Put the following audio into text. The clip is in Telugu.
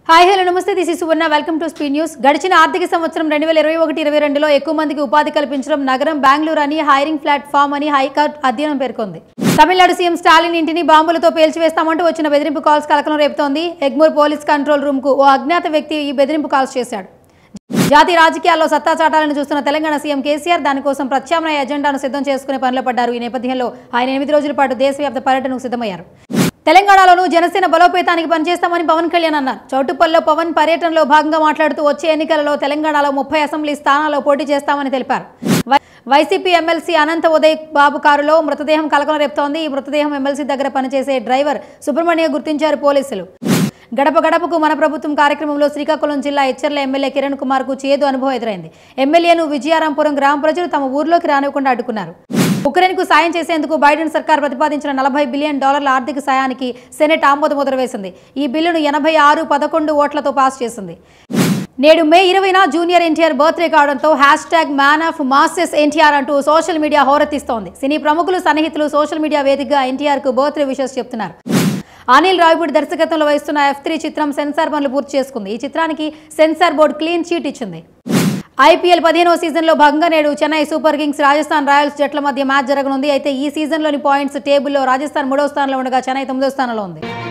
హాయ్ హలో నమస్తే this is Suvarna welcome to స్పీ న్యూస్ గడిచిన ఆర్థిక సంవత్సరం రెండు వేల ఇరవై ఒకటి ఇరవై రెండులో ఎక్కువ మందికి ఉపాధి కల్పించడం నగరం బెంగళూరు అని హైరింగ్ ప్లాట్ఫామ్ అని హైకోర్టు అధ్యయనం పేర్కొంది తమిళనాడు సీఎం స్టాలిన్ ఇంటిని బాంబులతో పేల్చివేస్తామంటూ వచ్చిన బెదిరింపు కాల్స్ కలకలం రేపుతోంది ఎగ్మూర్ పోలీస్ కంట్రోల్ రూమ్ కు ఓ అజ్ఞాత వ్యక్తి ఈ బెదిరింపు కాల్స్ చేశాడు జాతీయ రాజకీయాల్లో సత్తా చాటాలను చూస్తున్న తెలంగాణ సీఎం కేసీఆర్ దానికోసం ప్రత్యామ్నాయ ఎజెండాను సిద్ధం చేసుకునే పనిలో పడ్డారు ఈ నేపథ్యంలో ఆయన ఎనిమిది రోజుల పాటు దేశవ్యాప్త పర్యటనకు సిద్ధమయ్యారు తెలంగాణలోనూ జనసేన బలోపేతానికి పనిచేస్తామని పవన్ కళ్యాణ్ అన్నారు చౌటుప్పల్లో పవన్ పర్యటనలో భాగంగా మాట్లాడుతూ వచ్చే ఎన్నికలలో తెలంగాణలో ముప్పై అసెంబ్లీ స్థానాల్లో పోటీ చేస్తామని తెలిపారు వై- వైసీపీ ఎమ్మెల్సీ అనంత ఉదయ్ బాబు కారులో మృతదేహం కలకలం రేపుతోంది ఈ మృతదేహం ఎమ్మెల్సీ దగ్గర పనిచేసే డ్రైవర్ సుబ్రహ్మణ్య గుర్తించారు పోలీసులు గడప గడపకు మన ప్రభుత్వం కార్యక్రమంలో శ్రీకాకుళం జిల్లా ఎచ్చర్ల ఎమ్మెల్యే కిరణ్ కుమార్ కు చేదు అనుభవం ఎదురైంది ఎమ్మెల్యేను విజయారాంపురం గ్రామ ప్రజలు తమ ఊర్లోకి రానివ్వకుండా అడ్డుకున్నారు ఉక్రెయిన్కు సాయం చేసేందుకు బైడెన్ సర్కార్ ప్రతిపాదించిన నలభై బిలియన్ డాలర్ల ఆర్థిక సాయానికి సెనెట్ ఆమోద ముద్ర వేసింది ఈ బిల్లును ఎనభై ఆరు పదకొండు ఓట్లతో పాస్ చేసింది నేడు మే ఇరవైన జూనియర్ ఎన్టీఆర్ బర్త్డే కావడంతో hashtag man of masses NTR అంటూ సోషల్ మీడియా హోరెత్తిస్తోంది సినీ ప్రముఖులు సన్నిహితులు సోషల్ మీడియా వేదికగా ఎన్టీఆర్ కు బర్త్డే విషెస్ చెప్తున్నారు అనిల్ రావిపూడి దర్శకత్వంలో వహిస్తున్న ఎఫ్ త్రీ చిత్రం సెన్సార్ పనులు పూర్తి చేసుకుంది ఈ చిత్రానికి సెన్సార్ బోర్డు క్లీన్ చీట్ ఇచ్చింది ఐపీఎల్ పదిహేనవ సీజన్లో భాగంగా నేడు Chennai super kings Rajasthan royals జట్ల మధ్య మ్యాచ్ జరగనుంది అయితే ఈ సీజన్లోని పాయింట్స్ టేబుల్లో రాజస్థాన్ మూడో స్థానంలో ఉండగా చెన్నై తొమ్మిదో స్థానంలో ఉంది